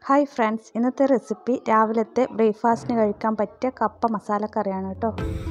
hi friends ഇന്നത്തെ recipe രാവിലത്തെ ബ്രേക്ക്ഫാസ്റ്റിന് കഴിക്കാൻ പറ്റിയ കപ്പ മസാലക്കറിയാണ് കേട്ടോ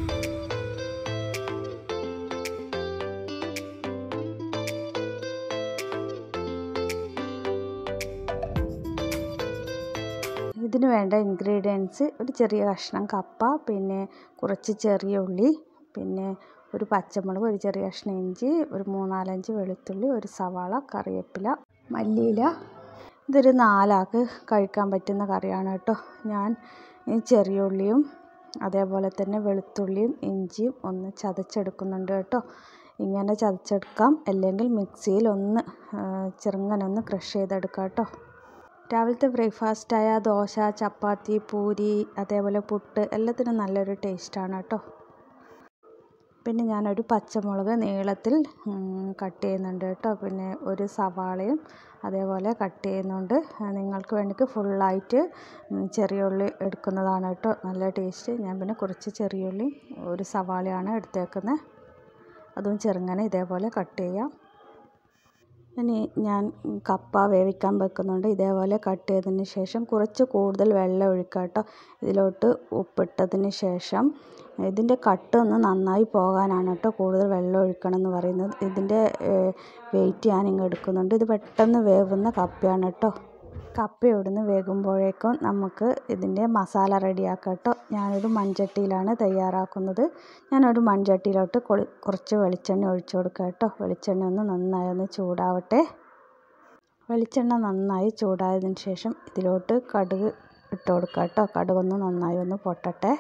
ഇതിന് വേണ്ട ഇൻഗ്രീഡിയൻസ് ഒരു ചെറിയ കഷ്ണം കപ്പ പിന്നെ കുറച്ച് ചെറിയ ഉള്ളി പിന്നെ ഒരു പച്ചമുളക് ഒരു ചെറിയ കഷ്ണം ഇഞ്ചി ഒരു മൂന്നാലഞ്ച് വെളുത്തുള്ളി ഒരു സവാള കറിവേപ്പില മല്ലിയില ഇതൊരു നാലാൾക്ക് കഴിക്കാൻ പറ്റുന്ന കറിയാണ് കേട്ടോ ഞാൻ ഈ ചെറിയ ഉള്ളിയും അതേപോലെ തന്നെ വെളുത്തുള്ളിയും ഇഞ്ചിയും ഒന്ന് ചതച്ചെടുക്കുന്നുണ്ട് കേട്ടോ ഇങ്ങനെ ചതച്ചെടുക്കാം അല്ലെങ്കിൽ മിക്സിയിൽ ഒന്ന് ചെറുങ്ങനെ ഒന്ന് ക്രഷ് ചെയ്തെടുക്കാം കേട്ടോ രാവിലത്തെ ബ്രേക്ക്ഫാസ്റ്റായ ദോശ ചപ്പാത്തി പൂരി അതേപോലെ പുട്ട് എല്ലാത്തിനും നല്ലൊരു ടേസ്റ്റാണ് കേട്ടോ പിന്നെ ഞാനൊരു പച്ചമുളക് നീളത്തിൽ കട്ട് ചെയ്യുന്നുണ്ട് കേട്ടോ പിന്നെ ഒരു സവാളയും അതേപോലെ കട്ട് ചെയ്യുന്നുണ്ട് നിങ്ങൾക്ക് വേണമെങ്കിൽ ഫുള്ളായിട്ട് ചെറിയ ഉള്ളി എടുക്കുന്നതാണ് കേട്ടോ നല്ല ടേസ്റ്റ് ഞാൻ പിന്നെ കുറച്ച് ചെറിയ ഉള്ളി ഒരു സവാളയാണ് എടുത്തേക്കുന്നത് അതും ചെറുങ്ങനെ ഇതേപോലെ കട്ട് ചെയ്യാം ഇനി ഞാൻ കപ്പ വേവിക്കാൻ വെക്കുന്നുണ്ട് ഇതേപോലെ കട്ട് ചെയ്തതിന് ശേഷം കുറച്ച് കൂടുതൽ വെള്ളം ഒഴിക്കുക കേട്ടോ ഇതിലോട്ട് ഉപ്പിട്ടതിന് ശേഷം ഇതിൻ്റെ കട്ട് ഒന്ന് നന്നായി പോകാനാണ് കേട്ടോ കൂടുതൽ വെള്ളം ഒഴിക്കണം എന്ന് പറയുന്നത് ഇതിൻ്റെ വെയിറ്റ് ഞാൻ ഇങ്ങ് എടുക്കുന്നുണ്ട് ഇത് പെട്ടെന്ന് വേവുന്ന കപ്പയാണ് കേട്ടോ കപ്പ ഇവിടുന്ന് വേകുമ്പോഴേക്കും നമുക്ക് ഇതിൻ്റെ മസാല റെഡിയാക്കാം കേട്ടോ ഞാനൊരു മൺചട്ടിയിലാണ് തയ്യാറാക്കുന്നത് ഞാനൊരു മൺചട്ടിയിലോട്ട് കുറച്ച് വെളിച്ചെണ്ണ ഒഴിച്ചു കൊടുക്കാം കേട്ടോ വെളിച്ചെണ്ണ ഒന്ന് നന്നായി ഒന്ന് ചൂടാവട്ടെ വെളിച്ചെണ്ണ നന്നായി ചൂടായതിന് ശേഷം ഇതിലോട്ട് കടുക് ഇട്ട് കൊടുക്കാം കേട്ടോ കടുകൊന്ന് നന്നായി ഒന്ന് പൊട്ടട്ടെ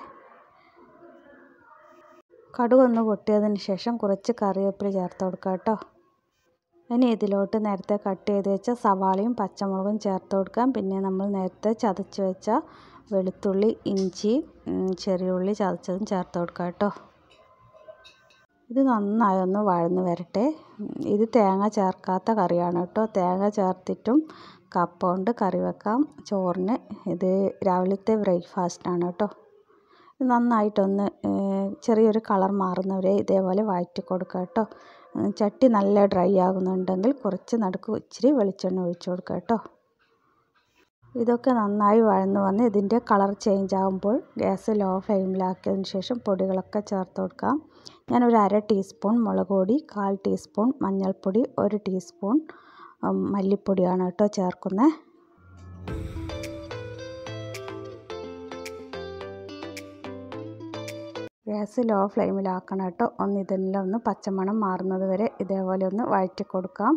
കടുകൊന്ന് പൊട്ടിയതിന് ശേഷം കുറച്ച് കറിവേപ്പില ചേർത്ത് കൊടുക്കാം കേട്ടോ ഇനി ഇതിലോട്ട് നേരത്തെ കട്ട് ചെയ്ത് വെച്ച സവാളയും പച്ചമുളകും ചേർത്ത് കൊടുക്കാം പിന്നെ നമ്മൾ നേരത്തെ ചതച്ച് വെച്ച വെളുത്തുള്ളി ഇഞ്ചി ചെറിയ ഉള്ളി ചതച്ചതും ചേർത്ത് കൊടുക്കാം കേട്ടോ ഇത് നന്നായി ഒന്ന് വഴന്ന് വരട്ടെ ഇത് തേങ്ങ ചേർക്കാത്ത കറിയാണ് കേട്ടോ തേങ്ങ ചേർത്തിട്ടും കപ്പ കൊണ്ട് കറി വെക്കാം ചോറിന് ഇത് രാവിലത്തെ ബ്രേക്ക്ഫാസ്റ്റാണ് കേട്ടോ ഇത് നന്നായിട്ടൊന്ന് ചെറിയൊരു കളർ മാറുന്നവരെ ഇതേപോലെ വഴറ്റി കൊടുക്കുക കേട്ടോ ചട്ടി നല്ല ഡ്രൈ ആകുന്നുണ്ടെങ്കിൽ കുറച്ച് നടുക്ക് ഇച്ചിരി വെളിച്ചെണ്ണ ഒഴിച്ചു കൊടുക്കുക കേട്ടോ ഇതൊക്കെ നന്നായി വഴന്ന് വന്ന് ഇതിൻ്റെ കളർ ചേഞ്ച് ആകുമ്പോൾ ഗ്യാസ് ലോ ഫ്ലെയിമിലാക്കിയതിന് ശേഷം പൊടികളൊക്കെ ചേർത്ത് കൊടുക്കാം ഞാനൊരു അര ടീസ്പൂൺ മുളക് പൊടി കാൽ ടീസ്പൂൺ മഞ്ഞൾപ്പൊടി ഒരു ടീസ്പൂൺ മല്ലിപ്പൊടിയാണ് കേട്ടോ ചേർക്കുന്നത് ഗ്യാസ് ലോ ഫ്ലെയിമിലാക്കണം കേട്ടോ ഒന്ന് ഇതെല്ലാം ഒന്ന് പച്ചമണം മാറുന്നത് വരെ ഇതേപോലെ ഒന്ന് വഴറ്റി കൊടുക്കാം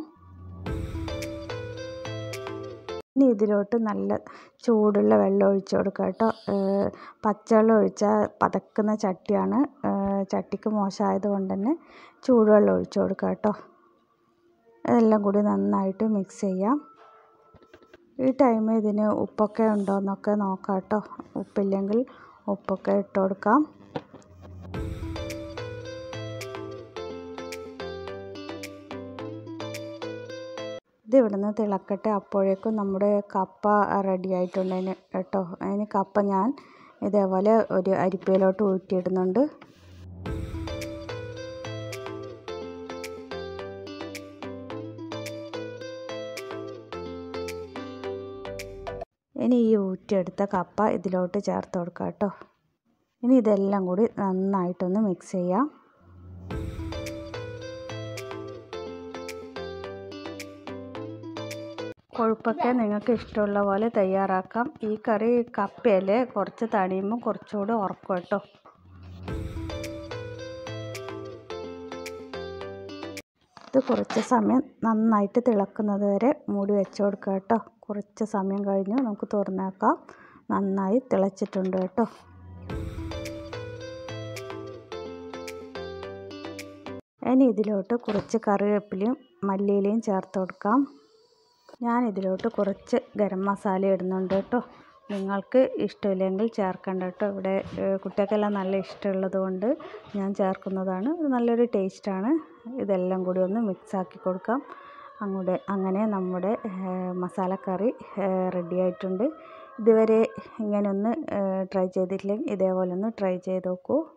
ഇനി ഇതിലോട്ട് നല്ല ചൂടുള്ള വെള്ളം ഒഴിച്ചു കൊടുക്കുക കേട്ടോ പച്ചവെള്ളം ഒഴിച്ചാൽ പതക്കുന്ന ചട്ടിയാണ് ചട്ടിക്ക് മോശമായത് കൊണ്ട് തന്നെ ചൂടുവെള്ളം ഒഴിച്ചു കൊടുക്കുക കേട്ടോ ഇതെല്ലാം കൂടി നന്നായിട്ട് മിക്സ് ചെയ്യാം ഈ ടൈമിൽ ഇതിന് ഉപ്പൊക്കെ ഉണ്ടോ എന്നൊക്കെ നോക്കാം കേട്ടോ ഉപ്പില്ലെങ്കിൽ ഉപ്പൊക്കെ ഇട്ട് കൊടുക്കാം ഇത് ഇവിടുന്ന് തിളക്കട്ടെ അപ്പോഴേക്കും നമ്മുടെ കപ്പ റെഡി ആയിട്ടുണ്ട് കേട്ടോ അതിന് കപ്പ ഞാൻ ഇതേപോലെ ഒരു അരിപ്പയിലോട്ട് ഊറ്റിയിടുന്നുണ്ട് ഇനി ഈ ഊറ്റിയെടുത്ത കപ്പ ഇതിലോട്ട് ചേർത്ത് കൊടുക്കാം കേട്ടോ ഇനി ഇതെല്ലാം കൂടി നന്നായിട്ടൊന്ന് മിക്സ് ചെയ്യാം കൊഴുപ്പൊക്കെ നിങ്ങൾക്ക് ഇഷ്ടമുള്ള പോലെ തയ്യാറാക്കാം ഈ കറി കപ്പയിൽ കുറച്ച് തണിയുമ്പോൾ കുറച്ചുകൂടി ഉറക്കും കേട്ടോ ഇത് കുറച്ച് സമയം നന്നായിട്ട് തിളക്കുന്നത് വരെ മൂടി വെച്ച് കൊടുക്കുക കേട്ടോ കുറച്ച് സമയം കഴിഞ്ഞ് നമുക്ക് തുറന്നേക്കാം നന്നായി തിളച്ചിട്ടുണ്ട് കേട്ടോ ഇനി ഇതിലോട്ട് കുറച്ച് കറിവേപ്പിലയും മല്ലിയിലയും ചേർത്ത് കൊടുക്കാം ഞാൻ ഇതിലോട്ട് കുറച്ച് ഗരം മസാല ഇടുന്നുണ്ട് കേട്ടോ നിങ്ങൾക്ക് ഇഷ്ടമില്ലെങ്കിൽ ചേർക്കണ്ട കേട്ടോ ഇവിടെ കുട്ടികൾക്കെല്ലാം നല്ല ഇഷ്ടമുള്ളത് കൊണ്ട് ഞാൻ ചേർക്കുന്നതാണ് നല്ലൊരു ടേസ്റ്റാണ് ഇതെല്ലാം കൂടി ഒന്ന് മിക്സ് ആക്കി കൊടുക്കാം അങ്ങോട്ട് അങ്ങനെ നമ്മുടെ മസാലക്കറി റെഡി ആയിട്ടുണ്ട് ഇതുവരെ ഇങ്ങനെ ഒന്ന് ട്രൈ ചെയ്തിട്ടില്ലെങ്കിൽ ഇതേപോലെ ഒന്ന് ട്രൈ ചെയ്ത് നോക്കൂ